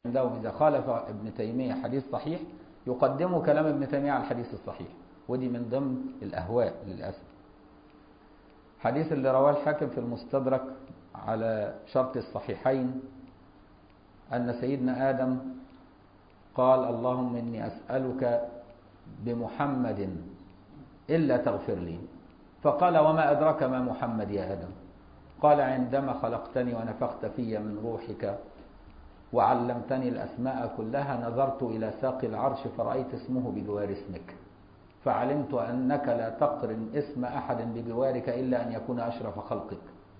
عندهم إذا خالف ابن تيمية حديث صحيح يقدموا كلام ابن تيمية على الحديث الصحيح ودي من ضمن الأهواء للأسف حديث اللي رواه الحاكم في المستدرك على شرط الصحيحين أن سيدنا آدم قال اللهم إني أسألك بمحمد إلا تغفر لي فقال وما أدرك ما محمد يا آدم قال عندما خلقتني ونفخت في من روحك وعلمتني الأسماء كلها نظرت إلى ساق العرش فرأيت اسمه بجوار اسمك فعلمت أنك لا تقرن اسم أحد بجوارك إلا أن يكون أشرف خلقك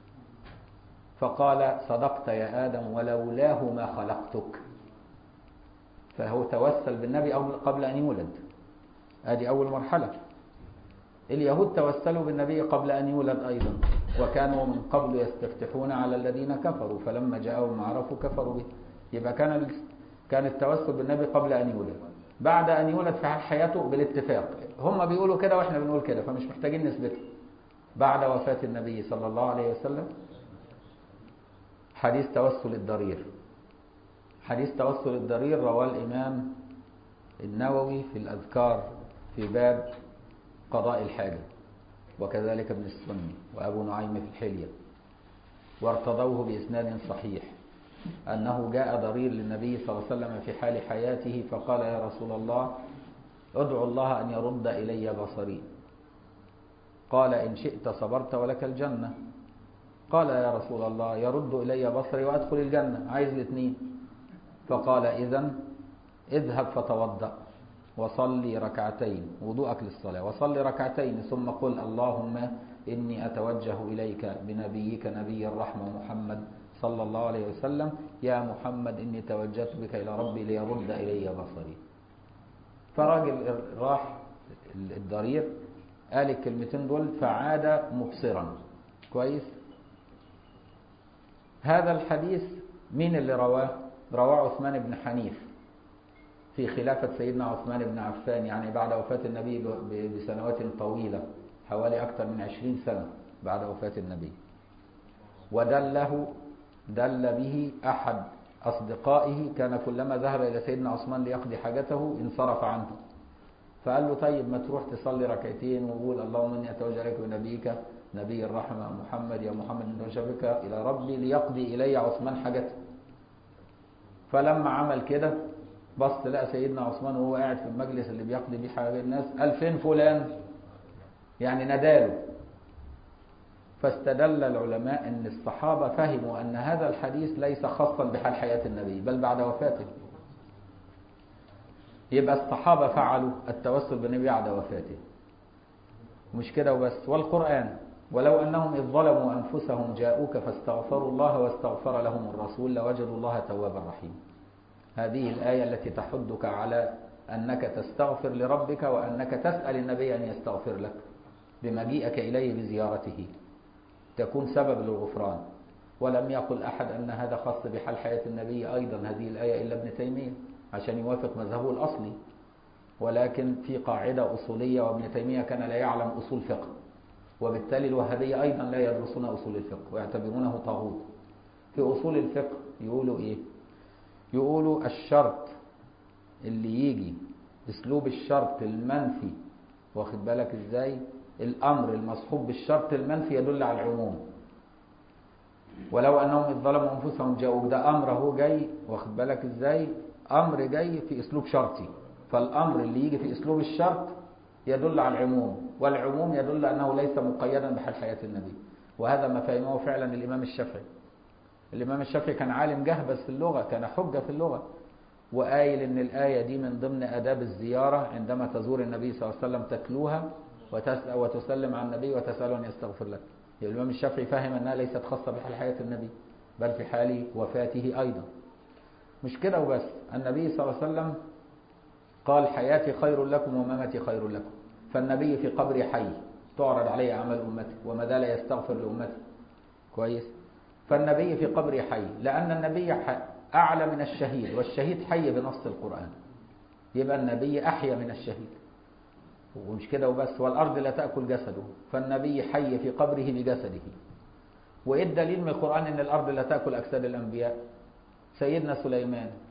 فقال صدقت يا آدم ولولاه ما خلقتك فهو توسل بالنبي قبل أن يولد هذه أول مرحلة اليهود توسلوا بالنبي قبل أن يولد أيضا وكانوا من قبل يستفتحون على الذين كفروا فلما جاءهم ما عرفوا كفروا به يبقى كان كان التوسل بالنبي قبل أن يولد بعد أن يولد في حياته بالاتفاق هم بيقولوا كده وإحنا بنقول كده فمش محتاجين نثبته بعد وفاة النبي صلى الله عليه وسلم حديث توسل الضرير حديث توسل الضرير رواه الإمام النووي في الأذكار في باب قضاء الحاجة وكذلك ابن السني وأبو نعيم في الحلية وارتضوه بإسناد صحيح أنه جاء ضرير للنبي صلى الله عليه وسلم في حال حياته فقال يا رسول الله ادعو الله أن يرد إلي بصري قال إن شئت صبرت ولك الجنة قال يا رسول الله يرد إلي بصري وأدخل الجنة عايز الاثنين فقال إذا اذهب فتوضأ وصلي ركعتين وضوءك للصلاة وصلي ركعتين ثم قل اللهم إني أتوجه إليك بنبيك نبي الرحمة محمد صلى الله عليه وسلم يا محمد إني توجهت بك إلى ربي ليرد إلي بصري فراجل راح الضرير قال الكلمتين دول فعاد مبصرا كويس هذا الحديث مين اللي رواه رواه عثمان بن حنيف في خلافة سيدنا عثمان بن عفان يعني بعد وفاة النبي بسنوات طويلة حوالي أكثر من عشرين سنة بعد وفاة النبي ودله دل به أحد أصدقائه كان كلما ذهب إلى سيدنا عثمان ليقضي حاجته انصرف عنه فقال له طيب ما تروح تصلي ركعتين وقول اللهم إني أتوجه إليك بنبيك نبي الرحمة محمد يا محمد أتوجه بك إلى ربي ليقضي إلي عثمان حاجته فلما عمل كده بص لقى سيدنا عثمان وهو قاعد في المجلس اللي بيقضي بيه حاجة الناس قال فين فلان يعني نداله فاستدل العلماء ان الصحابة فهموا ان هذا الحديث ليس خاصا بحال حياة النبي بل بعد وفاته يبقى الصحابة فعلوا التوسل بالنبي بعد وفاته مش كده وبس والقرآن ولو أنهم إذ ظلموا أنفسهم جاءوك فاستغفروا الله واستغفر لهم الرسول لوجدوا الله توابا رحيما هذه الآية التي تحدك على أنك تستغفر لربك وأنك تسأل النبي أن يستغفر لك بمجيئك إليه بزيارته تكون سبب للغفران ولم يقل أحد أن هذا خاص بحال حياة النبي أيضا هذه الآية إلا ابن تيمية عشان يوافق مذهبه الأصلي ولكن في قاعدة أصولية وابن تيمية كان لا يعلم أصول فقه وبالتالي الوهابية أيضا لا يدرسون أصول الفقه ويعتبرونه طاغوت في أصول الفقه يقولوا إيه يقولوا الشرط اللي يجي اسلوب الشرط المنفي واخد بالك ازاي الامر المصحوب بالشرط المنفي يدل على العموم ولو انهم اذ ظلموا انفسهم جاءوا ده امر اهو جاي واخد بالك ازاي امر جاي في اسلوب شرطي فالامر اللي يجي في اسلوب الشرط يدل على العموم والعموم يدل انه ليس مقيدا بحال حياه النبي وهذا ما فهمه فعلا الامام الشافعي الإمام الشافعي كان عالم جهبذ في اللغة كان حجة في اللغة وقايل إن الآية دي من ضمن آداب الزيارة عندما تزور النبي صلى الله عليه وسلم تتلوها وتسأل وتسلم على النبي وتسأله أن يستغفر لك الإمام الشافعي فاهم أنها ليست خاصة بحال حياة النبي بل في حال وفاته أيضا مش كده وبس النبي صلى الله عليه وسلم قال حياتي خير لكم ومماتي خير لكم فالنبي في قبر حي تعرض عليه أعمال أمته وما زال يستغفر لأمته كويس فالنبي في قبر حي لأن النبي أعلى من الشهيد والشهيد حي بنص القرآن يبقى النبي أحيا من الشهيد ومش كده وبس والأرض لا تأكل جسده فالنبي حي في قبره بجسده وإيه الدليل من القرآن أن الأرض لا تأكل أجساد الأنبياء سيدنا سليمان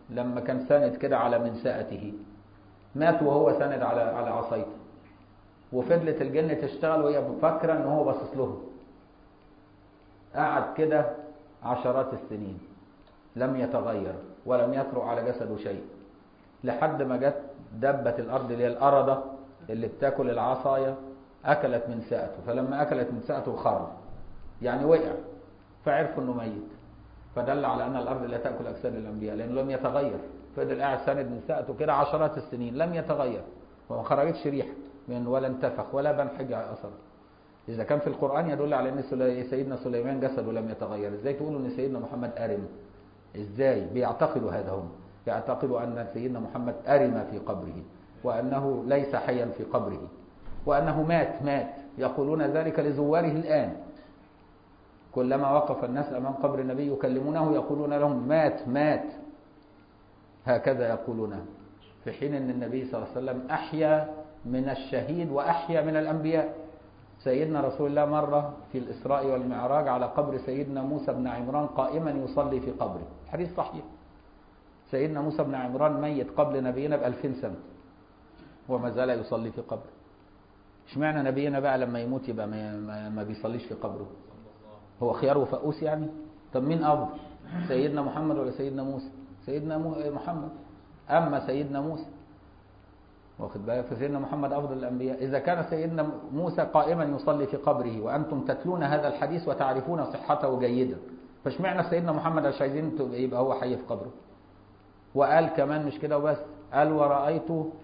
لما كان ساند كده على منسأته مات وهو ساند على على عصايته وفضلت الجن تشتغل وهي فاكره ان هو باصص لهم قعد كده عشرات السنين لم يتغير ولم يطرق على جسده شيء لحد ما جت دبة الأرض اللي هي الأرضة اللي بتاكل العصاية أكلت من ساءته فلما أكلت من ساءته خر يعني وقع فعرفوا إنه ميت فدل على أن الأرض لا تأكل أجساد الأنبياء لأنه لم يتغير فضل قاعد ساند من ساءته كده عشرات السنين لم يتغير وما خرجتش ريح من ولا انتفخ ولا بان حاجة أثر إذا كان في القرآن يدل على أن سيدنا سليمان جسده لم يتغير إزاي تقولوا أن سيدنا محمد أرم إزاي بيعتقدوا هذا هم يعتقدوا أن سيدنا محمد أرم في قبره وأنه ليس حيا في قبره وأنه مات مات يقولون ذلك لزواره الآن كلما وقف الناس أمام قبر النبي يكلمونه يقولون لهم مات مات هكذا يقولون في حين أن النبي صلى الله عليه وسلم أحيا من الشهيد وأحيا من الأنبياء سيدنا رسول الله مرة في الإسراء والمعراج على قبر سيدنا موسى بن عمران قائما يصلي في قبره حديث صحيح سيدنا موسى بن عمران ميت قبل نبينا بألفين سنة وما زال يصلي في قبره اشمعنى نبينا بقى لما يموت يبقى ما, ما بيصليش في قبره هو خيار وفقوس يعني طب مين أفضل سيدنا محمد ولا سيدنا موسى سيدنا محمد أما سيدنا موسى واخد بالك فسيدنا محمد افضل الانبياء اذا كان سيدنا موسى قائما يصلي في قبره وانتم تتلون هذا الحديث وتعرفون صحته جيدا فاشمعنى سيدنا محمد مش عايزين يبقى هو حي في قبره وقال كمان مش كده وبس قال ورأيت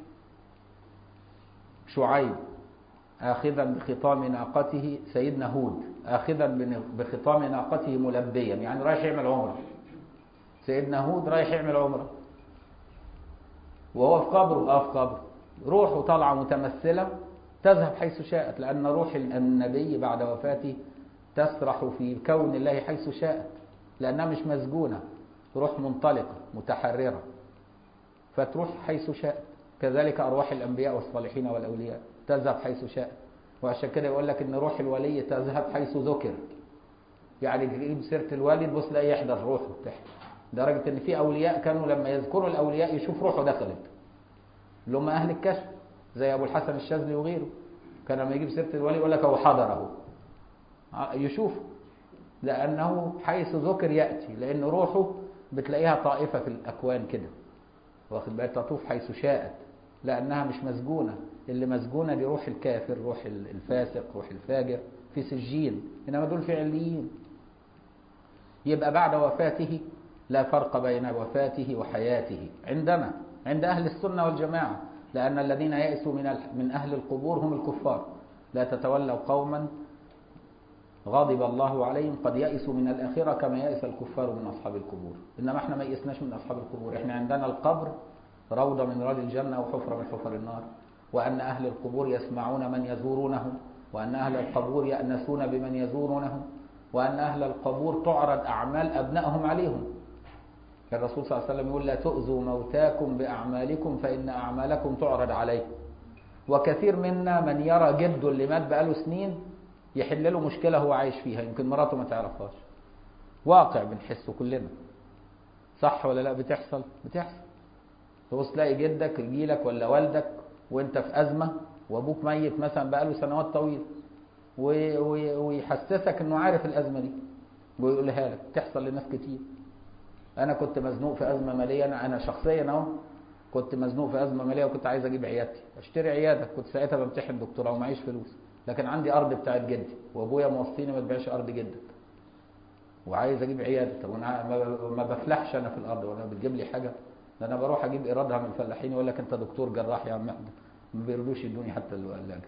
شعيب آخذا بخطام ناقته سيدنا هود آخذا بخطام ناقته ملبيا يعني رايح يعمل عمرة سيدنا هود رايح يعمل عمرة وهو في قبره اه في قبره روحه طالعة متمثلة تذهب حيث شاءت لأن روح النبي بعد وفاته تسرح في كون الله حيث شاءت لأنها مش مسجونة روح منطلقة متحررة فتروح حيث شاءت كذلك أرواح الأنبياء والصالحين والأولياء تذهب حيث شاءت وعشان كده يقول لك إن روح الولي تذهب حيث ذكر يعني تجيب سيرة الوالد بص لا يحضر روحه تحت لدرجة إن في أولياء كانوا لما يذكروا الأولياء يشوف روحه دخلت اللي هم أهل الكشف زي أبو الحسن الشاذلي وغيره كان لما يجيب سيرة الولي يقول لك هو حضره يشوف لأنه حيث ذكر يأتي لأن روحه بتلاقيها طائفة في الأكوان كده واخد بالك تطوف حيث شاءت لأنها مش مسجونة اللي مسجونة دي روح الكافر روح الفاسق روح الفاجر في سجين إنما دول فعليين يبقى بعد وفاته لا فرق بين وفاته وحياته عندنا عند أهل السنة والجماعة لأن الذين يأسوا من من أهل القبور هم الكفار لا تتولوا قوما غضب الله عليهم قد يأسوا من الآخرة كما يأس الكفار من أصحاب القبور إنما احنا ما يأسناش من أصحاب القبور احنا عندنا القبر روضة من رياض الجنة وحفرة من حفر النار وأن أهل القبور يسمعون من يزورونهم وأن أهل القبور يأنسون بمن يزورونهم وأن أهل القبور تعرض أعمال أبنائهم عليهم الرسول صلى الله عليه وسلم يقول لا تؤذوا موتاكم بأعمالكم فإن أعمالكم تعرض عليه وكثير منا من يرى جده اللي مات بقاله سنين يحل له مشكلة هو عايش فيها يمكن مراته ما تعرفهاش واقع بنحسه كلنا صح ولا لا بتحصل بتحصل تبص تلاقي جدك يجيلك ولا والدك وانت في أزمة وابوك ميت مثلا بقاله سنوات طويلة ويحسسك انه عارف الأزمة دي ويقولها لك تحصل لناس كتير انا كنت مزنوق في ازمه ماليه انا انا شخصيا اهو كنت مزنوق في ازمه ماليه وكنت عايز اجيب عيادتي اشتري عياده كنت ساعتها بمتحن دكتوراه ومعيش فلوس لكن عندي ارض بتاعت جدي وابويا موصيني ما تبيعش ارض جدك وعايز اجيب عياده طب وانا ما بفلحش انا في الارض ولا بتجيب لي حاجه ده انا بروح اجيب ايرادها من الفلاحين يقول لك انت دكتور جراح يا عم احمد ما بيرضوش يدوني حتى الاجر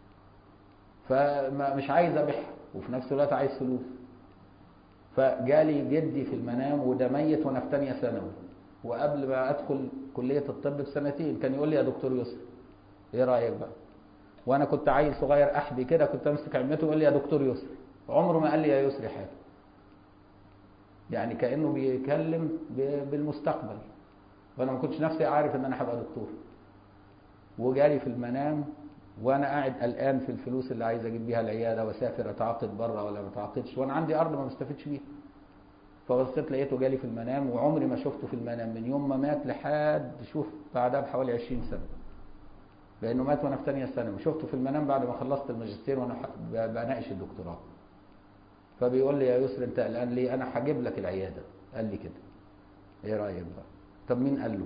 فمش عايز ابيعها وفي نفس الوقت عايز فلوس فجالي جدي في المنام وده ميت وانا في ثانيه ثانوي وقبل ما ادخل كليه الطب بسنتين كان يقول لي يا دكتور يسري ايه رايك بقى وانا كنت عيل صغير احبي كده كنت امسك عمته ويقول لي يا دكتور يسري عمره ما قال لي يا يسري حاجه يعني كانه بيتكلم بالمستقبل وانا ما كنتش نفسي عارف ان انا هبقى دكتور وجالي في المنام وانا قاعد قلقان في الفلوس اللي عايز اجيب بيها العياده واسافر اتعاقد بره ولا ما اتعاقدش وانا عندي ارض ما بستفيدش بيها فبصيت لقيته جالي في المنام وعمري ما شفته في المنام من يوم ما مات لحد شوف بعدها بحوالي 20 سنة لأنه مات وأنا في ثانية ثانوي شفته في المنام بعد ما خلصت الماجستير وأنا بناقش الدكتوراه فبيقول لي يا يسر أنت قلقان ليه؟ أنا هجيب لك العيادة قال لي كده إيه رأيك بقى؟ طب مين قال له؟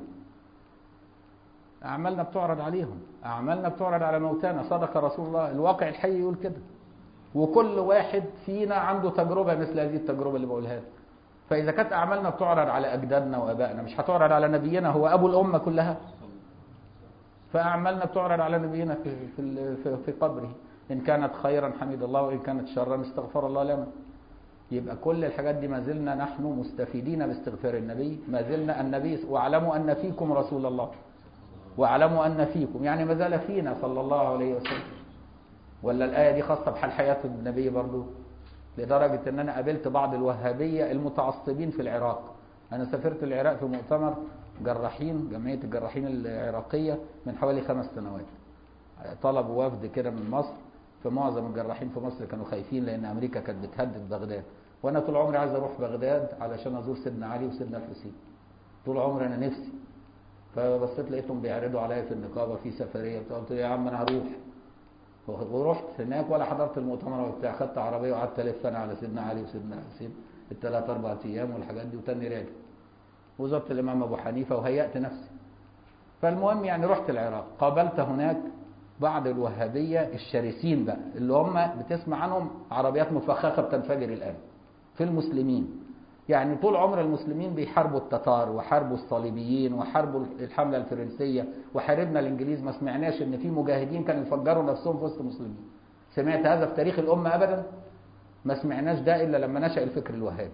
أعمالنا بتعرض عليهم أعمالنا بتعرض على موتانا صدق رسول الله الواقع الحي يقول كده وكل واحد فينا عنده تجربة مثل هذه التجربة اللي بقولها لك فإذا كانت أعمالنا بتعرض على أجدادنا وآبائنا مش هتعرض على نبينا هو أبو الأمة كلها فأعمالنا بتعرض على نبينا في, في, في, في قبره إن كانت خيرا حمد الله وإن كانت شرا استغفر الله لنا يبقى كل الحاجات دي ما زلنا نحن مستفيدين باستغفار النبي ما زلنا النبي واعلموا أن فيكم رسول الله واعلموا أن فيكم يعني ما زال فينا صلى الله عليه وسلم ولا الآية دي خاصة بحال حياة النبي برضو لدرجة أن أنا قابلت بعض الوهابية المتعصبين في العراق أنا سافرت العراق في مؤتمر جراحين جمعية الجراحين العراقية من حوالي خمس سنوات طلبوا وفد كده من مصر فمعظم الجراحين في مصر كانوا خايفين لأن أمريكا كانت بتهدد بغداد وأنا طول عمري عايز أروح بغداد علشان أزور سيدنا علي وسيدنا الحسين طول عمري أنا نفسي فبصيت لقيتهم بيعرضوا عليا في النقابة في سفرية قلت يا عم أنا هروح ورحت هناك ولا حضرت المؤتمر بتاع خدت عربيه وقعدت الف انا على سيدنا علي وسيدنا حسين الثلاث اربع ايام والحاجات دي وتاني راجع وزرت الامام ابو حنيفه وهيأت نفسي فالمهم يعني رحت العراق قابلت هناك بعض الوهابيه الشرسين بقى اللي هم بتسمع عنهم عربيات مفخخه بتنفجر الان في المسلمين يعني طول عمر المسلمين بيحاربوا التتار وحاربوا الصليبيين وحاربوا الحمله الفرنسيه وحاربنا الانجليز ما سمعناش ان في مجاهدين كانوا يفجروا نفسهم في وسط المسلمين سمعت هذا في تاريخ الامه ابدا ما سمعناش ده الا لما نشا الفكر الوهابي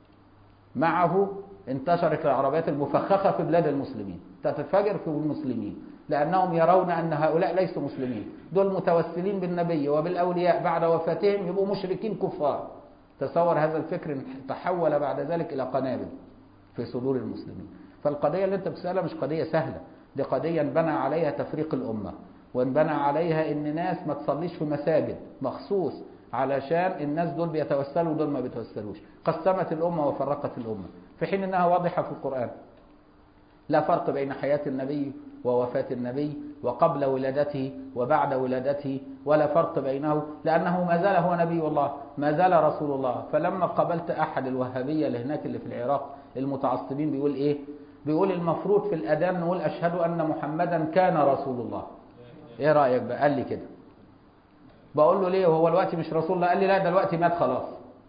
معه انتشرت العربيات المفخخه في بلاد المسلمين تتفجر في المسلمين لانهم يرون ان هؤلاء ليسوا مسلمين دول متوسلين بالنبي وبالاولياء بعد وفاتهم يبقوا مشركين كفار تصور هذا الفكر تحول بعد ذلك إلى قنابل في صدور المسلمين فالقضية اللي انت بتسألها مش قضية سهلة دي قضية انبنى عليها تفريق الأمة وانبنى عليها ان ناس ما تصليش في مساجد مخصوص علشان الناس دول بيتوسلوا ودول ما بيتوسلوش قسمت الأمة وفرقت الأمة في حين انها واضحة في القرآن لا فرق بين حياة النبي ووفاة النبي وقبل ولادته وبعد ولادته ولا فرق بينه لأنه ما زال هو نبي الله ما زال رسول الله فلما قابلت أحد الوهابية اللي هناك اللي في العراق المتعصبين بيقول إيه بيقول المفروض في الأذان نقول أشهد أن محمدا كان رسول الله إيه رأيك بقى قال لي كده بقول له ليه وهو الوقت مش رسول الله قال لي لا ده الوقت مات خلاص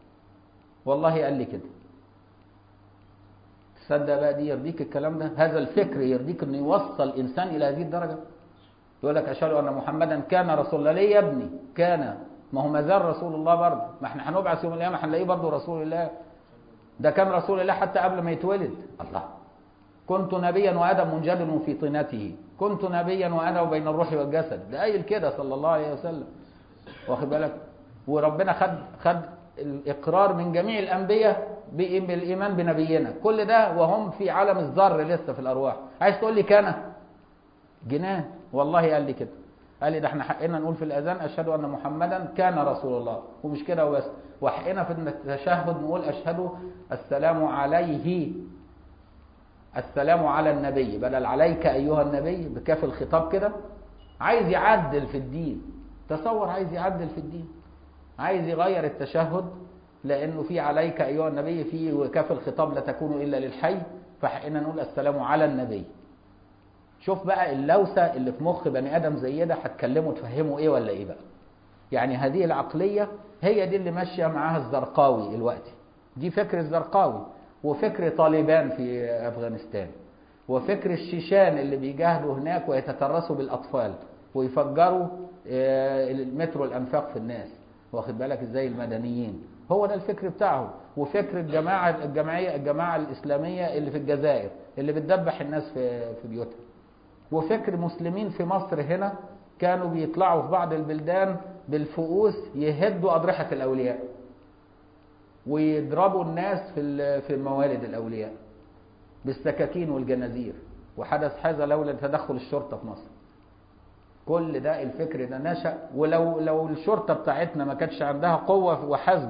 والله قال لي كده تصدق بقى دي يرضيك الكلام ده هذا الفكر يرضيك انه يوصل انسان الى هذه الدرجه يقول لك اشهد ان محمدا كان رسول الله ليه يا ابني كان ما هو ما زال رسول الله برضه ما احنا هنبعث يوم القيامه هنلاقيه برضه رسول الله ده كان رسول الله حتى قبل ما يتولد الله كنت نبيا وادم منجد في طينته كنت نبيا وانا بين الروح والجسد ده قايل كده صلى الله عليه وسلم واخد بالك وربنا خد خد الاقرار من جميع الانبياء بالايمان بنبينا كل ده وهم في عالم الذر لسه في الارواح عايز تقول لي كان جنان والله قال لي كده قال لي ده احنا حقنا نقول في الاذان اشهد ان محمدا كان رسول الله ومش كده وبس وحقنا في التشهد نقول اشهد السلام عليه السلام على النبي بدل عليك ايها النبي بكاف الخطاب كده عايز يعدل في الدين تصور عايز يعدل في الدين عايز يغير التشهد لانه في عليك ايها النبي في كاف الخطاب لا تكون الا للحي فحقنا نقول السلام على النبي شوف بقى اللوسه اللي في مخ بني ادم زي ده هتكلمه تفهمه ايه ولا ايه بقى يعني هذه العقليه هي دي اللي ماشيه معاها الزرقاوي الوقت دي فكر الزرقاوي وفكر طالبان في افغانستان وفكر الشيشان اللي بيجاهدوا هناك ويتترسوا بالاطفال ويفجروا المترو الانفاق في الناس واخد بالك ازاي المدنيين هو ده الفكر بتاعهم وفكر الجماعه الجمعيه الجماعه الاسلاميه اللي في الجزائر اللي بتدبح الناس في في بيوتها وفكر مسلمين في مصر هنا كانوا بيطلعوا في بعض البلدان بالفؤوس يهدوا اضرحه الاولياء ويضربوا الناس في في موالد الاولياء بالسكاكين والجنازير وحدث هذا لولا تدخل الشرطه في مصر كل ده الفكر ده نشأ ولو لو الشرطه بتاعتنا ما كانتش عندها قوه وحزم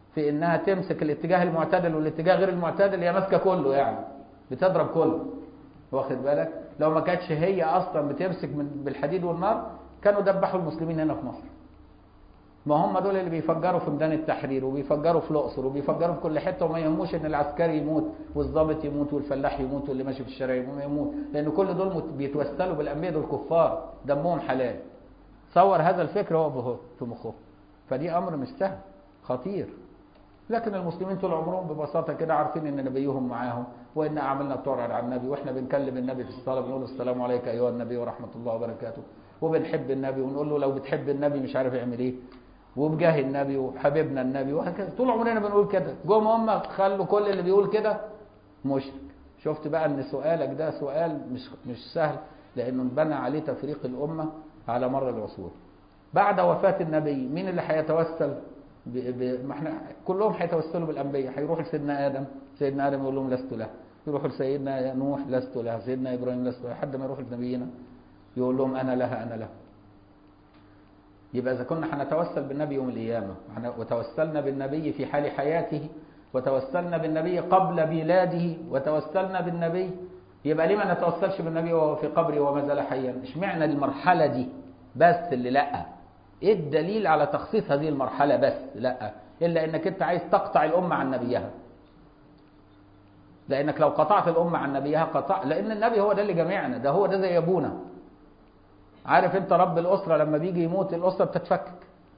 في انها تمسك الاتجاه المعتدل والاتجاه غير المعتدل هي ماسكه كله يعني بتضرب كله واخد بالك لو ما كانتش هي اصلا بتمسك من بالحديد والنار كانوا دبحوا المسلمين هنا في مصر ما هم دول اللي بيفجروا في ميدان التحرير وبيفجروا في الاقصر وبيفجروا في كل حته وما يهموش ان العسكري يموت والضابط يموت والفلاح يموت واللي ماشي في الشارع يموت لان كل دول مت- بيتوسلوا بالانبياء دول كفار دمهم حلال صور هذا الفكر هو به- في مخه فدي امر مش سهل خطير لكن المسلمين طول عمرهم ببساطه كده عارفين ان نبيهم معاهم وان اعمالنا بتعرض على النبي واحنا بنكلم النبي في الصلاه بنقول له السلام عليك ايها النبي ورحمه الله وبركاته وبنحب النبي ونقول له لو بتحب النبي مش عارف يعمل ايه وبجاه النبي وحبيبنا النبي وهكذا طول عمرنا بنقول كده جم هم خلوا كل اللي بيقول كده مشرك شفت بقى ان سؤالك ده سؤال مش مش سهل لانه انبنى عليه تفريق الامه على مر العصور بعد وفاه النبي مين اللي هيتوسل ب... ب... ما احنا كلهم هيتوسلوا بالانبياء هيروحوا لسيدنا ادم سيدنا ادم يقول لهم لست له يروحوا لسيدنا نوح لست له سيدنا ابراهيم لست له لحد ما يروحوا لنبينا يقول لهم انا لها انا له يبقى إذا كنا هنتوسل بالنبي يوم القيامة وهن- وتوسلنا بالنبي في حال حياته وتوسلنا بالنبي قبل ميلاده وتوسلنا بالنبي يبقى ليه ما نتوسلش بالنبي وهو في قبره وما زال حيا اشمعنى المرحلة دي بس اللي لا ايه الدليل على تخصيص هذه المرحلة بس لا الا انك انت عايز تقطع الامة عن نبيها لانك لو قطعت الامة عن نبيها قطع لان النبي هو ده اللي جمعنا ده هو ده زي ابونا عارف انت رب الاسره لما بيجي يموت الاسره بتتفكك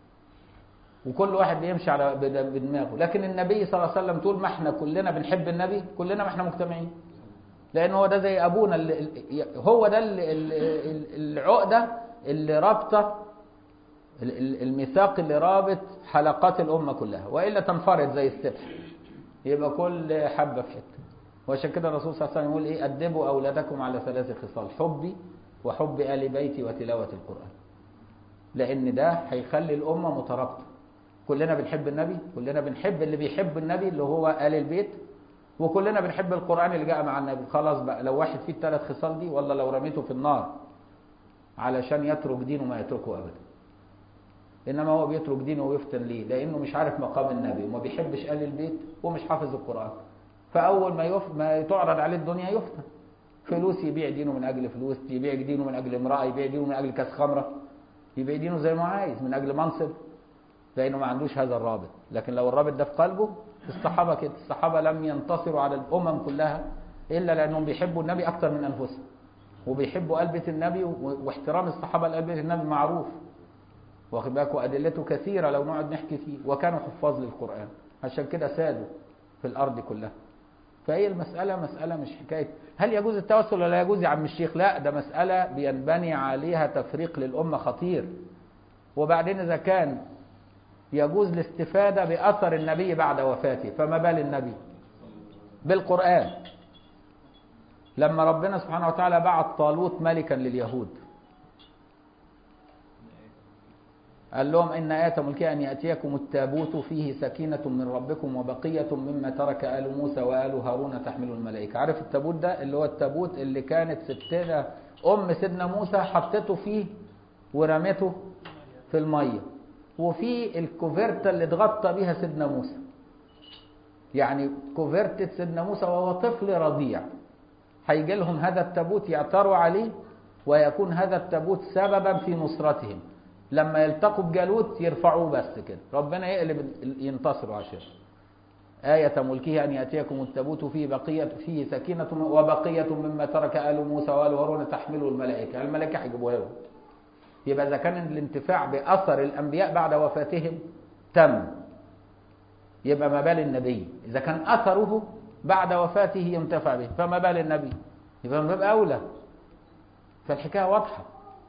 وكل واحد بيمشي على بد- بدماغه لكن النبي صلى الله عليه وسلم طول ما احنا كلنا بنحب النبي كلنا ما احنا مجتمعين لان هو ده زي ابونا اللي اللي- هو ده اللي- اللي- العقده اللي رابطه ال- ال- الميثاق اللي رابط حلقات الامه كلها والا تنفرد زي السبح يبقى كل حبه في حته وعشان كده الرسول صلى الله عليه وسلم يقول ايه ادبوا اولادكم على ثلاث خصال حبي وحب ال بيتي وتلاوه القران لان ده هيخلي الامه مترابطه كلنا بنحب النبي كلنا بنحب اللي بيحب النبي اللي هو ال البيت وكلنا بنحب القران اللي جاء مع النبي خلاص بقى لو واحد فيه الثلاث خصال دي والله لو رميته في النار علشان يترك دينه ما يتركه ابدا انما هو بيترك دينه ويفتن ليه لانه مش عارف مقام النبي وما بيحبش ال البيت ومش حافظ القران فاول ما يف... ما تعرض عليه الدنيا يفتن فلوس يبيع دينه من اجل فلوس يبيع دينه من اجل امراه يبيع دينه من اجل كاس خمره يبيع دينه زي ما عايز من اجل منصب لانه ما عندوش هذا الرابط لكن لو الرابط ده في قلبه الصحابه كده الصحابه لم ينتصروا على الامم كلها الا لانهم بيحبوا النبي اكثر من انفسهم وبيحبوا آل بيت النبي و- واحترام الصحابه لآل بيت النبي معروف واخد بالك وادلته كثيره لو نقعد نحكي فيه وكانوا حفاظ للقران عشان كده سادوا في الارض كلها فهي المسألة مسألة مش حكاية هل يجوز التوسل ولا يجوز يا عم الشيخ لا ده مسألة بينبني عليها تفريق للأمة خطير وبعدين إذا كان يجوز الاستفادة بأثر النبي بعد وفاته فما بال النبي بالقرآن لما ربنا سبحانه وتعالى بعت طالوت ملكا لليهود قال لهم إن آية ملكها أن يأتيكم التابوت فيه سكينة من ربكم وبقية مما ترك آل موسى وآل هارون تحمل الملائكة عارف التابوت ده اللي هو التابوت اللي كانت ستنا أم سيدنا موسى حطته فيه ورمته في المية وفي الكوفرتة اللي اتغطى بيها سيدنا موسى يعني كوفرتة سيدنا موسى وهو طفل رضيع هيجي لهم هذا التابوت يعثروا عليه ويكون هذا التابوت سببا في نصرتهم لما يلتقوا بجالوت يرفعوه بس كده ربنا يقلب ينتصروا عشان آية ملكه أن يأتيكم التابوت فيه بقية فيه سكينة وبقية مما ترك آل موسى وآل هارون تحمله الملائكة الملائكة هيجيبوها لهم يبقى إذا كان الانتفاع بأثر الأنبياء بعد وفاتهم تم يبقى ما بال النبي إذا كان أثره بعد وفاته ينتفع به فما بال النبي يبقى من باب أولى فالحكاية واضحة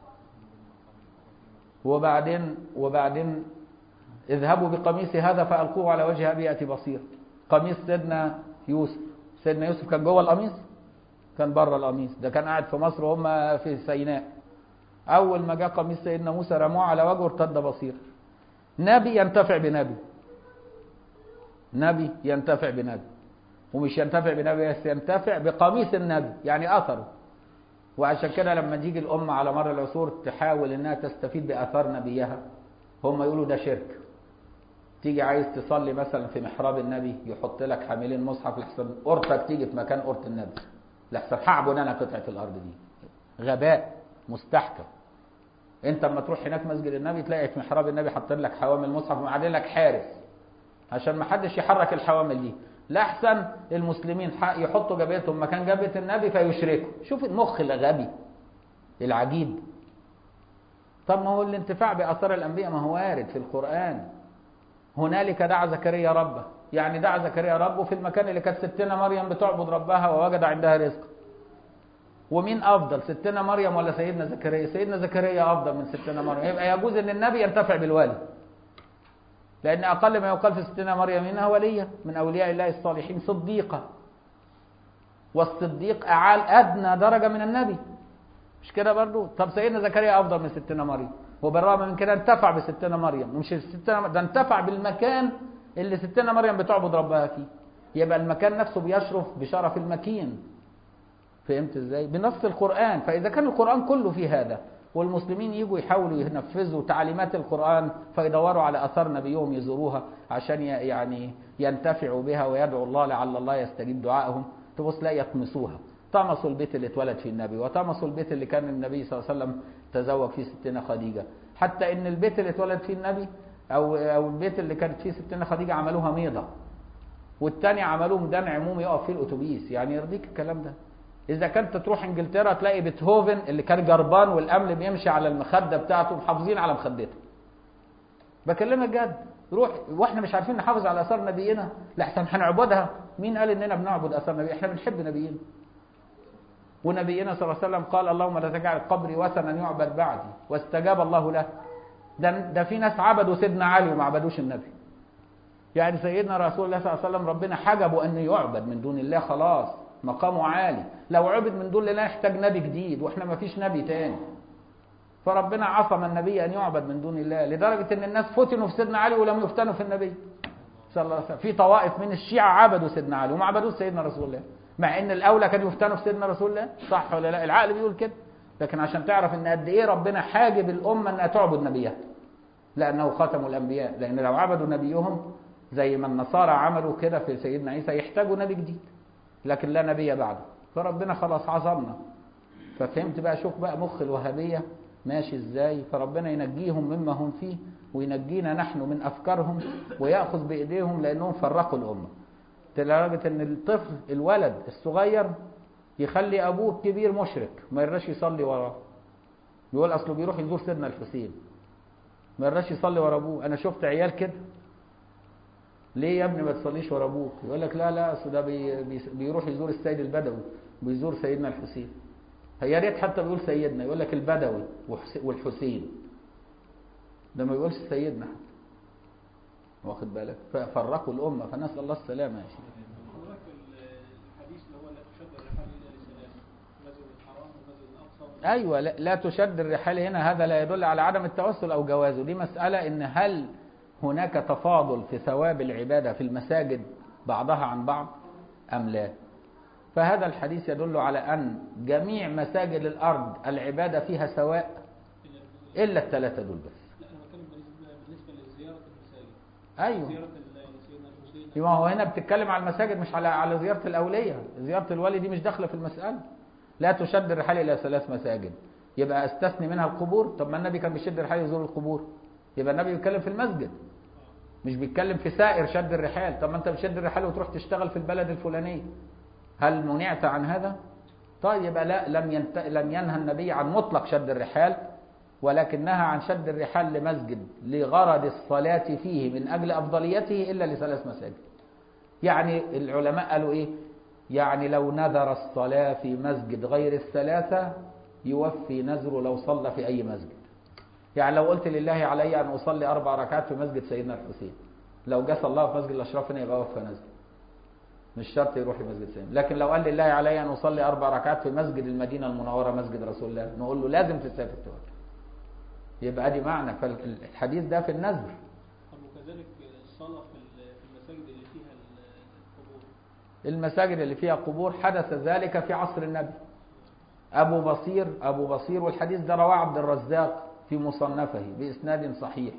وبعدين وبعدين اذهبوا بقميصي هذا فألقوه على وجه أبي يأتي بصير قميص سيدنا يوسف سيدنا يوسف كان جوه القميص كان بره القميص ده كان قاعد في مصر وهم في سيناء أول ما جاء قميص سيدنا موسى رموه على وجهه ارتد بصير نبي ينتفع بنبي نبي ينتفع بنبي ومش ينتفع بنبي بس ينتفع بقميص النبي يعني أثره وعشان كده لما تيجي الأمة على مر العصور تحاول إنها تستفيد بآثار نبيها هم يقولوا ده شرك تيجي عايز تصلي مثلا في محراب النبي يحط لك حاملين مصحف لحسن قرطك تيجي في مكان قرط النبي لحسن هعبد انا قطعه الارض دي غباء مستحكم انت اما تروح هناك مسجد النبي تلاقي في محراب النبي حاطين لك حوامل مصحف ومعادين لك حارس عشان ما حدش يحرك الحوامل دي لاحسن المسلمين يحطوا جبهتهم مكان جبهه النبي فيشركوا شوف المخ الغبي العجيب طب ما هو الانتفاع باثار الانبياء ما هو وارد في القران هنالك دعا زكريا ربه يعني دعا زكريا ربه في المكان اللي كانت ستنا مريم بتعبد ربها ووجد عندها رزق ومين افضل ستنا مريم ولا سيدنا زكريا سيدنا زكريا افضل من ستنا مريم يبقى يجوز ان النبي ينتفع بالولي لان اقل ما يقال في ستنا مريم انها وليه من اولياء الله الصالحين صديقه والصديق اعال ادنى درجه من النبي مش كده برضو طب سيدنا زكريا افضل من ستنا مريم وبالرغم من كده انتفع بستنا مريم مش ستنا ده انتفع بالمكان اللي ستنا مريم بتعبد ربها فيه يبقى المكان نفسه بيشرف بشرف المكين فهمت ازاي بنص القرآن فإذا كان القرآن كله في هذا والمسلمين يجوا يحاولوا ينفذوا تعليمات القرآن فيدوروا على أثار نبيهم يزوروها عشان يعني ينتفعوا بها ويدعوا الله لعل الله يستجيب دعائهم تبص لا يطمسوها طمسوا البيت اللي اتولد فيه النبي وطمسوا البيت اللي كان النبي صلى الله عليه وسلم تزوج فيه ستنا خديجة حتى ان البيت اللي اتولد فيه النبي او او البيت اللي كانت فيه ستنا خديجة عملوها ميضة والتاني عملوه ميدان عمومي يقف فيه الاتوبيس يعني يرضيك الكلام ده اذا كنت تروح انجلترا تلاقي بيتهوفن اللي كان جربان والامل بيمشي على المخده بتاعته محافظين على مخدته بكلمك جد روح واحنا مش عارفين نحافظ على اثار نبينا لاحسن هنعبدها مين قال اننا بنعبد اثار نبينا احنا بنحب نبينا ونبينا صلى الله عليه وسلم قال اللهم لا تجعل قبري وثنا يعبد بعدي واستجاب الله له ده ده في ناس عبدوا سيدنا علي وما عبدوش النبي يعني سيدنا رسول الله صلى الله عليه وسلم ربنا حجبه ان يعبد من دون الله خلاص مقامه عالي لو عبد من دون الله يحتاج نبي جديد واحنا ما فيش نبي تاني فربنا عصم النبي ان يعبد من دون الله لدرجه ان الناس فتنوا في سيدنا علي ولم يفتنوا في النبي صلى الله عليه وسلم في طوائف من الشيعة عبدوا سيدنا علي وما عبدوش سيدنا رسول الله مع ان الاولى كانوا يفتنوا في سيدنا رسول الله صح ولا لا العقل بيقول كده لكن عشان تعرف ان قد ايه ربنا حاجب الامه انها تعبد نبيها لانه ختم الانبياء لان لو عبدوا نبيهم زي ما النصارى عملوا كده في سيدنا عيسى يحتاجوا نبي جديد لكن لا نبي بعده فربنا خلاص عظمنا ففهمت بقى شوف بقى مخ الوهابيه ماشي ازاي فربنا ينجيهم مما هم فيه وينجينا نحن من افكارهم وياخذ بايديهم لانهم فرقوا الامه لدرجه ان الطفل الولد الصغير يخلي ابوه الكبير مشرك ما يرضاش يصلي وراه يقول اصله بيروح يزور سيدنا الحسين ما يرضاش يصلي ورا ابوه انا شفت عيال كده ليه يا ابني ما تصليش ورا ابوك يقول لك لا لا اصل ده بي بي بيروح يزور السيد البدوي بيزور سيدنا الحسين يا ريت حتى بيقول سيدنا يقول لك البدوي والحسين ده ما بيقولش سيدنا حتى واخد بالك ففرقوا الامه فنسال الله السلامه يا شيخ الحديث اللي هو لا تشد الرحال الا لثلاث مسجد الحرام ومسجد الاقصى ايوه لا, لا تشد الرحال هنا هذا لا يدل على عدم التوسل او جوازه دي مساله ان هل هناك تفاضل في ثواب العباده في المساجد بعضها عن بعض ام لا فهذا الحديث يدل على ان جميع مساجد الارض العباده فيها سواء الا الثلاثه دول بس لا انا بتكلم بالنسبه بالنسبه لزياره المساجد ايوه زياره ال- سيدنا الحسين يبقى هو هنا بتتكلم على المساجد مش على على زياره الاوليه زياره الولي دي مش داخله في المساله لا تشد الرحال الى ثلاث مساجد يبقى استثني منها القبور طب ما النبي كان بيشد الرحال يزور القبور يبقى النبي بيتكلم في المسجد مش بيتكلم في سائر شد الرحال طب ما انت بتشد الرحال وتروح تشتغل في البلد الفلانيه هل منعت عن هذا طيب يبقى لا لم ينت... لم ينهى النبي عن مطلق شد الرحال ولكن نهى عن شد الرحال لمسجد لغرض الصلاة فيه من أجل أفضليته إلا لثلاث مساجد يعني العلماء قالوا إيه يعني لو نذر الصلاة في مسجد غير الثلاثة يوفي نذره لو صلى في أي مسجد يعني لو قلت لله علي أن أصلي أربع ركعات في مسجد سيدنا الحسين لو جه صلاه في مسجد الأشراف هنا يبقى وفى نذره مش شرط يروح لمسجد سيدنا لكن لو قال لله علي أن أصلي أربع ركعات في مسجد المدينة المنورة مسجد رسول الله نقول له لازم تسافر توكل يبقى ادي معنى فالحديث ده في النذر طب وكذلك الصلاه في ال- في المساجد اللي فيها ال- القبور المساجد اللي فيها قبور حدث ذلك في عصر النبي أبو بصير أبو بصير والحديث ده رواه عبد الرزاق في مصنفه بإسناد صحيح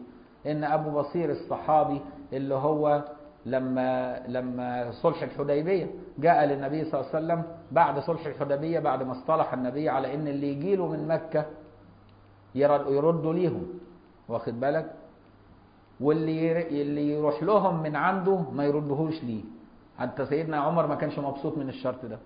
ان ابو بصير الصحابي اللي هو لما لما صلح الحديبيه جاء للنبي صلى الله عليه وسلم بعد صلح الحديبيه بعد ما اصطلح النبي على ان اللي يجي له من مكه يرد يردوا ليهم واخد بالك واللي ير- اللي يروح لهم من عنده ما يردهوش ليه حتى سيدنا عمر ما كانش مبسوط من الشرط ده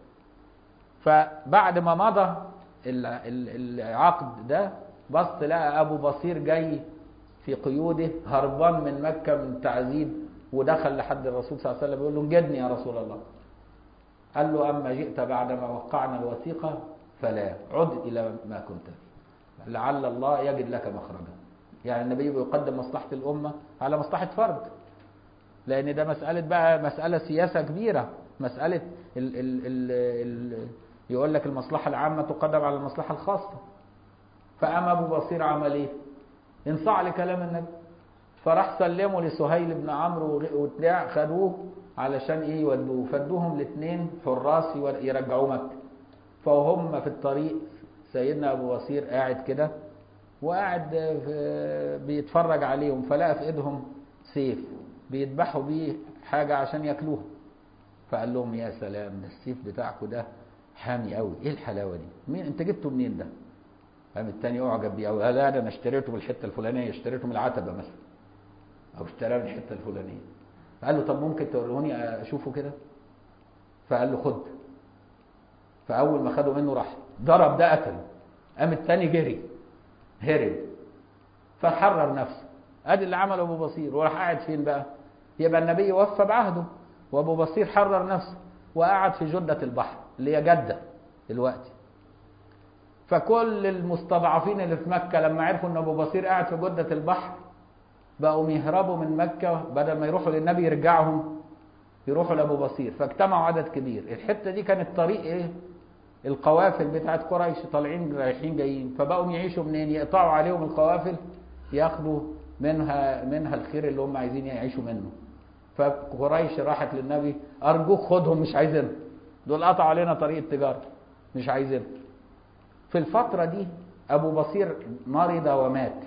فبعد ما مضى ال- ال- العقد ده بص لقى ابو بصير جاي في قيوده هربان من مكه من تعذيب ودخل لحد الرسول صلى الله عليه وسلم يقول له انجدني يا رسول الله قال له اما جئت بعدما وقعنا الوثيقه فلا عد الى ما كنت فيه لعل الله يجد لك مخرجا يعني النبي بيقدم مصلحه الامه على مصلحه فرد لان ده مساله بقى مساله سياسه كبيره مساله ال ال ال ال يقول لك المصلحه العامه تقدم على المصلحه الخاصه فقام ابو بصير عمل ايه انصاع لكلام النبي فراح سلموا لسهيل بن عمرو وغ- وبتاع خدوه علشان ايه يودوه فدوهم الاثنين حراس يور- يرجعوه مكه فهم في الطريق سيدنا ابو بصير قاعد كده وقاعد في- بيتفرج عليهم فلقى في ايدهم سيف بيذبحوا بيه حاجه عشان ياكلوها فقال لهم يا سلام ده السيف بتاعكم ده حامي قوي ايه الحلاوه دي مين انت جبته منين ده قام التاني اعجب بيه قوي لا ده انا اشتريته من الحته الفلانيه اشتريته من العتبه مثلا او اشتراه من الحته الفلانيه فقال له طب ممكن توريهوني اشوفه كده فقال له خد فاول ما خده منه راح ضرب ده قتله قام التاني جري هرب فحرر نفسه ادي اللي عمله ابو بصير وراح قاعد فين بقى يبقى النبي وفى بعهده وابو بصير حرر نفسه وقعد في جدة البحر اللي هي جدة دلوقتي فكل المستضعفين اللي في مكة لما عرفوا ان ابو بصير قاعد في جدة البحر بقوا يهربوا من مكة بدل ما يروحوا للنبي يرجعهم يروحوا لابو بصير فاجتمعوا عدد كبير الحتة دي كانت طريق ايه القوافل بتاعت قريش طالعين رايحين جايين فبقوا يعيشوا منين يقطعوا عليهم القوافل ياخدوا منها منها الخير اللي هم عايزين يعيشوا منه فقريش راحت للنبي ارجوك خدهم مش عايزينهم دول قطعوا علينا طريق التجاره مش عايزينهم في الفتره دي ابو بصير مرض ومات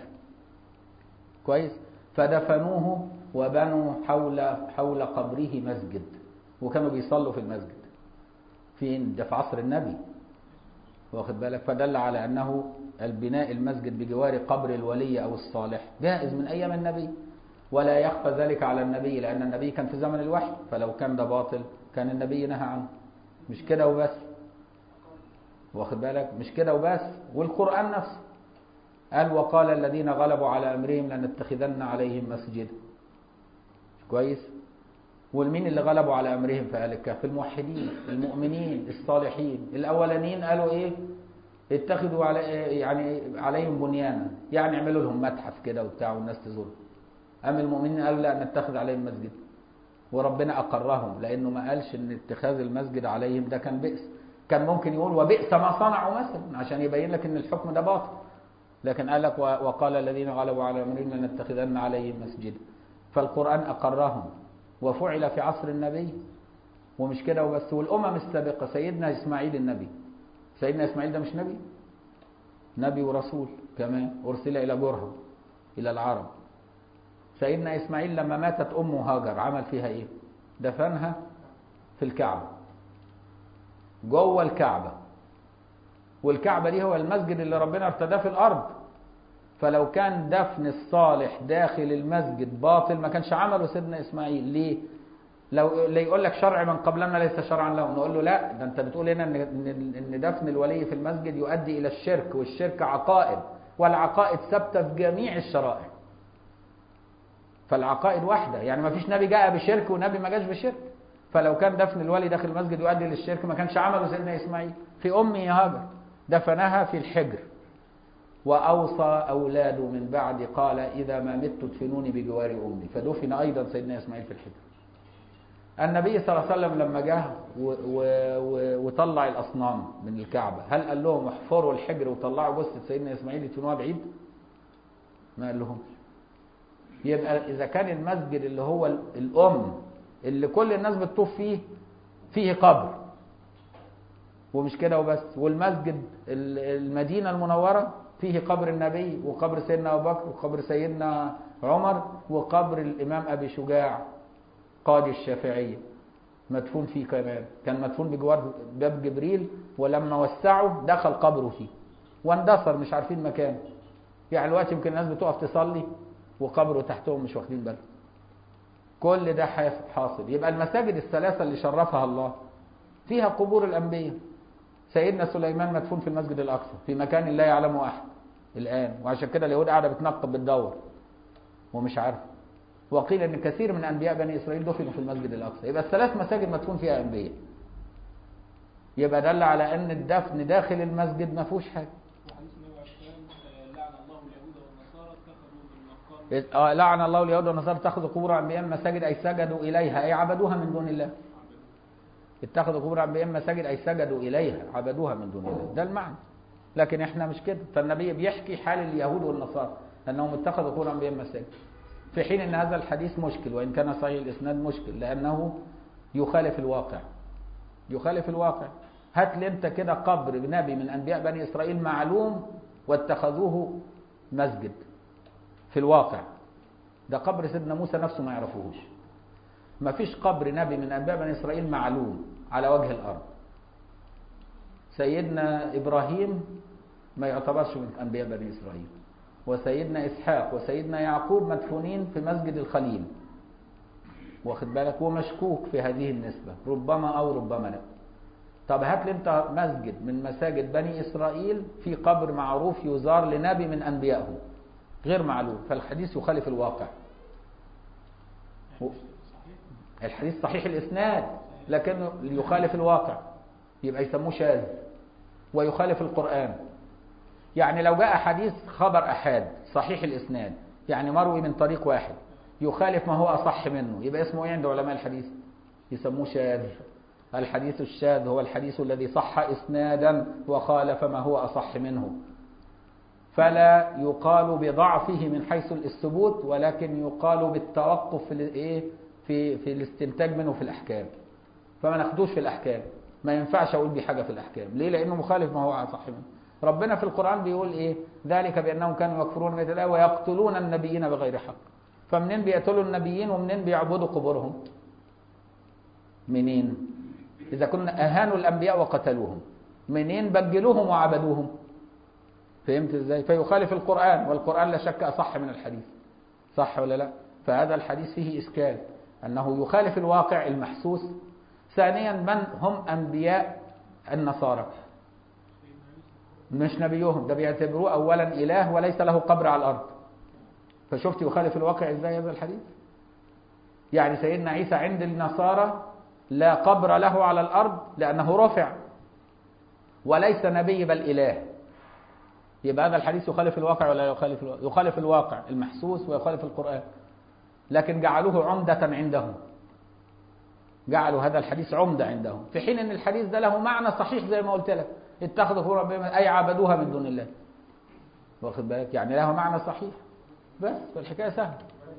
كويس فدفنوه وبنوا حول حول قبره مسجد وكانوا بيصلوا في المسجد فين ده في عصر النبي واخد بالك فدل على انه البناء المسجد بجوار قبر الولي او الصالح جائز من ايام النبي ولا يخفى ذلك على النبي لان النبي كان في زمن الوحي فلو كان ده باطل كان النبي نهى عنه مش كده وبس واخد بالك مش كده وبس والقران نفسه قال وقال الذين غلبوا على امرهم لنتخذن عليهم مسجدا كويس والمين اللي غلبوا على امرهم في اهل الكهف الموحدين المؤمنين الصالحين الاولانيين قالوا ايه اتخذوا على يعني عليهم بنيانا يعني اعملوا لهم متحف كده وبتاع والناس تزورهم اما المؤمنين قالوا لا نتخذ عليهم مسجد وربنا اقرهم لانه ما قالش ان اتخاذ المسجد عليهم ده كان بئس كان ممكن يقول وبئس ما صنعوا مثلا عشان يبين لك ان الحكم ده باطل لكن قال لك وقال الذين غلبوا على امرهم لنتخذن عليهم مسجدا فالقران اقرهم وفعل في عصر النبي ومش كده وبس والامم السابقه سيدنا اسماعيل النبي سيدنا اسماعيل ده مش نبي نبي ورسول كمان ارسل الى جرهم الى العرب سيدنا اسماعيل لما ماتت امه هاجر عمل فيها ايه دفنها في الكعبه جوه الكعبه والكعبه دي هو المسجد اللي ربنا ارتداه في الارض فلو كان دفن الصالح داخل المسجد باطل ما كانش عمله سيدنا اسماعيل ليه لو اللي يقول لك شرع من قبلنا ليس شرعا له نقول له لا ده انت بتقول هنا ان ان دفن الولي في المسجد يؤدي الى الشرك والشرك عقائد والعقائد ثابته في جميع الشرائع فالعقائد واحده يعني ما فيش نبي جاء بشرك ونبي ما جاش بشرك فلو كان دفن الولي داخل المسجد يؤدي للشرك ما كانش عمله سيدنا اسماعيل في امه هاجر دفنها في الحجر وأوصى أولاده من بعد قال إذا ما مت ادفنوني بجوار أمي فدفن أيضا سيدنا إسماعيل في الحجر النبي صلى الله عليه وسلم لما جه وطلع الأصنام من الكعبة هل قال لهم احفروا الحجر وطلعوا جثة سيدنا إسماعيل يدفنوها بعيد؟ ما قال لهم يبقى إذا كان المسجد اللي هو الأم اللي كل الناس بتطوف فيه فيه قبر ومش كده وبس والمسجد المدينة المنورة فيه قبر النبي وقبر سيدنا أبو بكر وقبر سيدنا عمر وقبر الإمام أبي شجاع قاضي الشافعية مدفون فيه كمان كان مدفون بجوار باب جبريل ولما وسعه دخل قبره فيه واندثر مش عارفين مكانه يعني الوقت يمكن الناس بتقف تصلي وقبره تحتهم مش واخدين بالهم كل ده حاصل يبقى المساجد الثلاثة اللي شرفها الله فيها قبور الأنبياء سيدنا سليمان مدفون في المسجد الأقصى في مكان لا يعلمه أحد الآن وعشان كده اليهود قاعدة بتنقب بتدور ومش عارفه وقيل ان كثير من انبياء بني اسرائيل دفنوا في المسجد الاقصى يبقى الثلاث مساجد مدفون فيها انبياء يبقى دل على ان الدفن داخل المسجد ما فيهوش حاجه وحديث النبي عليه السلام لعن الله اليهود والنصارى اتخذوا من مقام آه، لعن الله اليهود والنصارى اتخذوا قبور انبياء مساجد اي سجدوا اليها اي عبدوها من دون الله اتخذوا قبور انبياء مساجد اي سجدوا اليها عبدوها من دون الله ده المعنى لكن احنا مش كده فالنبي بيحكي حال اليهود والنصارى انهم اتخذوا قبور انبياء مساجد في حين ان هذا الحديث مشكل وان كان صحيح الاسناد مشكل لانه يخالف الواقع يخالف الواقع هات لي انت كده قبر نبي من انبياء بني اسرائيل معلوم واتخذوه مسجد في الواقع ده قبر سيدنا موسى نفسه ما يعرفوهوش ما فيش قبر نبي من انبياء بني اسرائيل معلوم على وجه الارض سيدنا ابراهيم ما يعتبرش من انبياء بني اسرائيل وسيدنا اسحاق وسيدنا يعقوب مدفونين في مسجد الخليل واخد بالك ومشكوك في هذه النسبة ربما او ربما لا طب هات لي انت مسجد من مساجد بني اسرائيل في قبر معروف يزار لنبي من انبيائه غير معلوم فالحديث يخالف الواقع و- صحيح الحديث صحيح الاسناد لكنه يخالف الواقع يبقى يسموه شاذ ويخالف القرآن يعني لو جاء حديث خبر أحاد صحيح الإسناد يعني مروي من طريق واحد يخالف ما هو أصح منه يبقى اسمه ايه عند علماء الحديث يسموه شاذ الحديث الشاذ هو الحديث الذي صح إسنادا وخالف ما هو أصح منه فلا يقال بضعفه من حيث الثبوت ولكن يقال بالتوقف في الايه في في الاستنتاج منه في الاحكام فما ناخدوش في الاحكام ما ينفعش اقول بيه حاجه في الاحكام ليه لانه مخالف ما هو اصح منه ربنا في القران بيقول ايه ذلك بانهم كانوا يكفرون بآيات الله ويقتلون النبيين بغير حق فمنين بيقتلوا النبيين ومنين بيعبدوا قبورهم منين اذا كنا اهانوا الانبياء وقتلوهم منين بجلوهم وعبدوهم فهمت ازاي فيخالف القرآن والقرآن لا شك أصح من الحديث صح ولا لا فهذا الحديث فيه إشكال أنه يخالف الواقع المحسوس ثانيا من هم أنبياء النصارى مش نبيهم ده بيعتبروه أولا إله وليس له قبر على الأرض فشفت يخالف الواقع ازاي هذا الحديث يعني سيدنا عيسى عند النصارى لا قبر له على الأرض لأنه رفع وليس نبي بل إله يبقى هذا الحديث يخالف الواقع ولا يخالف الواقع يخالف الواقع المحسوس ويخالف القرآن لكن جعلوه عمدة عندهم جعلوا هذا الحديث عمدة عندهم في حين ان الحديث ده له معنى صحيح زي ما قلت لك اتخذوا قبور أنبياء اي عبدوها من دون الله واخد بالك يعني له معنى صحيح بس فالحكايه سهله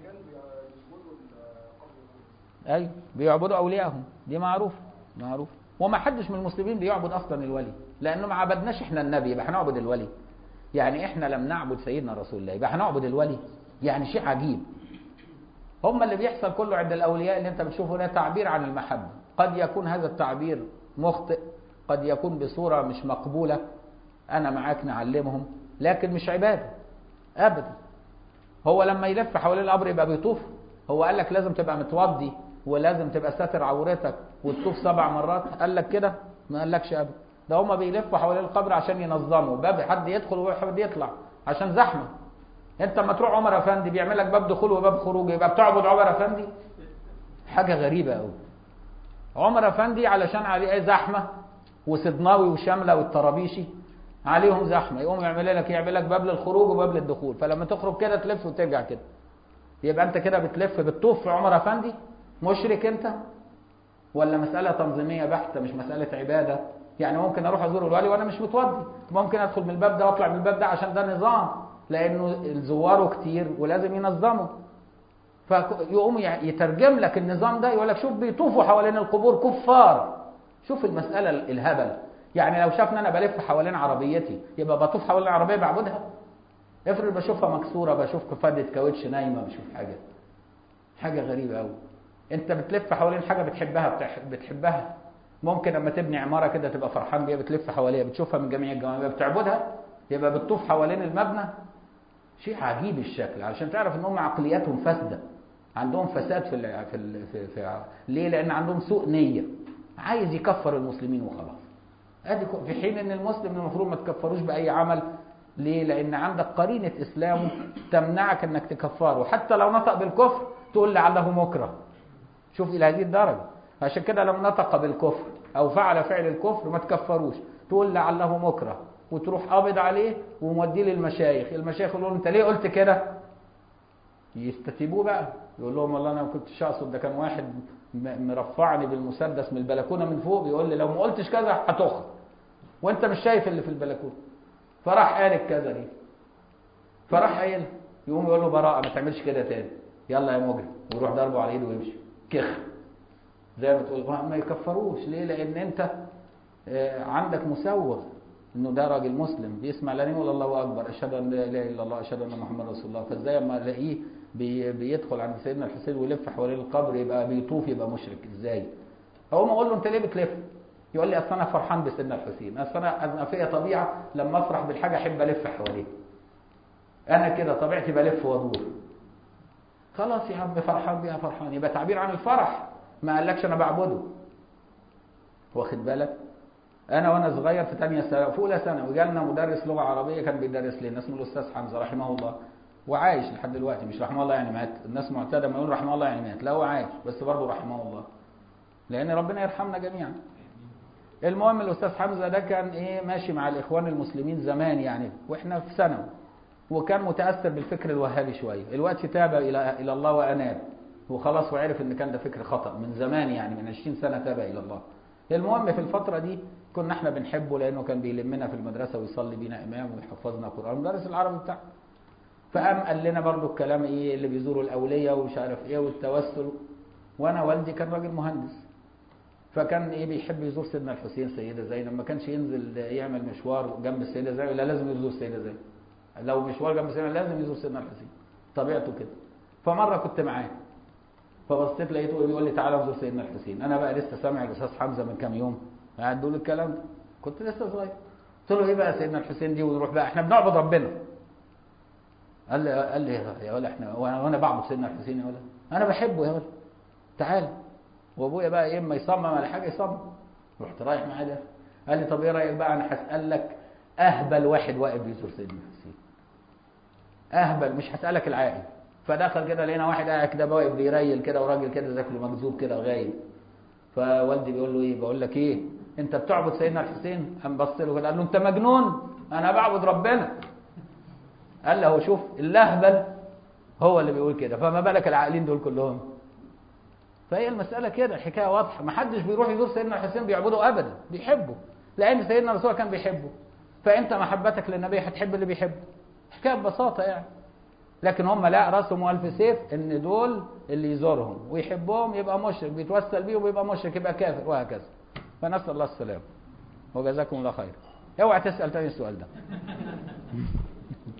ايوه بيعبدوا اوليائهم دي معروف معروف وما حدش من المسلمين بيعبد اصلا الولي لانه ما عبدناش احنا النبي يبقى هنعبد الولي يعني احنا لم نعبد سيدنا رسول الله يبقى هنعبد الولي يعني شيء عجيب هم اللي بيحصل كله عند الاولياء اللي انت بتشوفه ده تعبير عن المحبه قد يكون هذا التعبير مخطئ قد يكون بصوره مش مقبوله انا معاك نعلمهم لكن مش عباده ابدا هو لما يلف حوالين القبر يبقى بيطوف هو قال لك لازم تبقى متوضي ولازم تبقى ساتر عورتك وتطوف سبع مرات قال لك كده ما قالكش ابدا ده هما بيلفوا حوالين القبر عشان ينظموا باب حد يدخل وحد يطلع عشان زحمه انت لما تروح عمر افندي بيعمل لك باب دخول وباب خروج يبقى بتعبد عمر افندي حاجه غريبه قوي عمر افندي علشان عليه ايه زحمه وسدناوي وشامله والطرابيشي عليهم زحمه يقوم يعمل لك يعمل لك باب للخروج وباب للدخول فلما تخرج كده تلف وترجع كده يبقى انت كده بتلف بتطوف في عمر افندي مشرك انت ولا مسألة تنظيمية بحتة مش مسألة عبادة يعني ممكن اروح ازور الولي وانا مش متوضي ممكن ادخل من الباب ده واطلع من الباب ده عشان ده نظام لانه زواره كتير ولازم ينظمه فيقوم يترجم لك النظام ده يقول لك شوف بيطوفوا حوالين القبور كفار شوف المسألة الهبل يعني لو شافني انا بلف حوالين عربيتي يبقى بطوف حوالين العربيه بعبدها افرض بشوفها مكسوره بشوف فدة كاوتش نايمه بشوف حاجه حاجه غريبه قوي انت بتلف حوالين حاجه بتحبها بتح... بتحبها ممكن لما تبني عماره كده تبقى فرحان بيها بتلف حواليها بتشوفها من جميع الجوانب بتعبدها يبقى بتطوف حوالين المبنى شيء عجيب الشكل علشان تعرف ان هم عقلياتهم فاسده عندهم فساد في ال في ال في, في ليه؟ لان عندهم سوء نيه عايز يكفر المسلمين وخلاص ادي في حين ان المسلم المفروض ما تكفروش باي عمل ليه؟ لان عندك قرينه اسلامه تمنعك انك تكفره حتى لو نطق بالكفر تقول لعله مكره شوف الى هذه الدرجه عشان كده لو نطق بالكفر او فعل فعل الكفر ما تكفروش تقول لعله مكره وتروح قابض عليه وموديه للمشايخ المشايخ يقولوا له انت ليه قلت كده يستتيبوه بقى يقول لهم والله انا ما كنتش اقصد ده كان واحد مرفعني بالمسدس من البلكونه من فوق بيقول لي لو ما قلتش كذا هتخرج وانت مش شايف اللي في البلكونه فراح قال الكذا دي فراح قايل يقوم يقول له براءه ما تعملش كده تاني يلا يا مجرم ويروح ضربه على ايده ويمشي كخ زي ما تقول ما يكفروش ليه لان انت عندك مسوغ انه ده راجل مسلم بيسمع لا يقول الله اكبر اشهد ان لا اله الا الله اشهد ان محمد رسول الله فازاي اما الاقيه بي بيدخل عند سيدنا الحسين ويلف حوالين القبر يبقى بيطوف يبقى مشرك ازاي اول ما اقول له انت ليه بتلف يقول لي اصل انا فرحان بسيدنا الحسين اصل انا انا فيا طبيعه لما افرح بالحاجه احب الف حواليه انا كده طبيعتي بلف وادور خلاص يا عم فرحان بيها فرحان يبقى تعبير عن الفرح ما قالكش انا بعبده واخد بالك انا وانا صغير في ثانيه سنه في اولى ثانوي جالنا مدرس لغه عربيه كان بيدرس لنا اسمه الاستاذ حمزه رحمه الله وعايش لحد دلوقتي مش رحمه الله يعني مات الناس معتاده ما يقول رحمه الله يعني مات لا هو عايش بس برضه رحمه الله لان ربنا يرحمنا جميعا المهم الاستاذ حمزه ده كان ايه ماشي مع الاخوان المسلمين زمان يعني واحنا في ثانوي وكان متاثر بالفكر الوهابي شويه الوقت تاب الى الى الله واناب وخلاص وعرف ان كان ده فكر خطا من زمان يعني من 20 سنه تاب الى الله المهم في الفتره دي كنا احنا بنحبه لانه كان بيلمنا في المدرسه ويصلي بينا امام ويحفظنا قران مدرس العربي بتاعنا فقام قال لنا برضو الكلام ايه اللي بيزوروا الاوليه ومش عارف ايه والتوسل وانا والدي كان راجل مهندس فكان ايه بيحب يزور سيدنا الحسين سيده زينب ما كانش ينزل يعمل مشوار جنب السيده زينب لا لازم يزور السيده زينب لو مشوار جنب السيده لازم يزور سيدنا الحسين طبيعته كده فمره كنت معاه فبصيت لقيته بيقول لي تعالى نزور سيدنا الحسين انا بقى لسه سامع الاستاذ حمزه من كام يوم قاعد بيقول الكلام ده كنت لسه صغير قلت له ايه بقى سيدنا الحسين دي ونروح بقى احنا بنعبد ربنا قال لي قال لي يا ولا احنا وانا وانا بعبد سيدنا الحسين يا ولا انا بحبه يا ولا تعال وابويا بقى ايه اما يصمم على حاجه يصمم رحت رايح معاه ده قال لي طب ايه رايك بقى انا هسالك اهبل واحد واقف بيزور سيدنا الحسين اهبل مش هسالك العاقل فدخل كده لقينا واحد قاعد كده واقف بيريل كده وراجل كده شكله مكذوب كده غايب فوالدي بيقول له ايه بقول لك ايه انت بتعبد سيدنا الحسين قام بص له كده قال له انت مجنون انا بعبد ربنا قال له شوف اللهبل هو اللي بيقول كده فما بالك العاقلين دول كلهم فهي المسألة كده الحكاية واضحة ما حدش بيروح يزور سيدنا الحسين بيعبده أبدا بيحبه لأن سيدنا الرسول كان بيحبه فأنت محبتك للنبي هتحب اللي بيحبه حكاية ببساطة يعني لكن هم لا راسهم ألف سيف إن دول اللي يزورهم ويحبهم يبقى مشرك بيتوسل بيهم ويبقى مشرك يبقى كافر وهكذا فنسأل الله السلامة وجزاكم الله خير اوعى تسأل تاني السؤال ده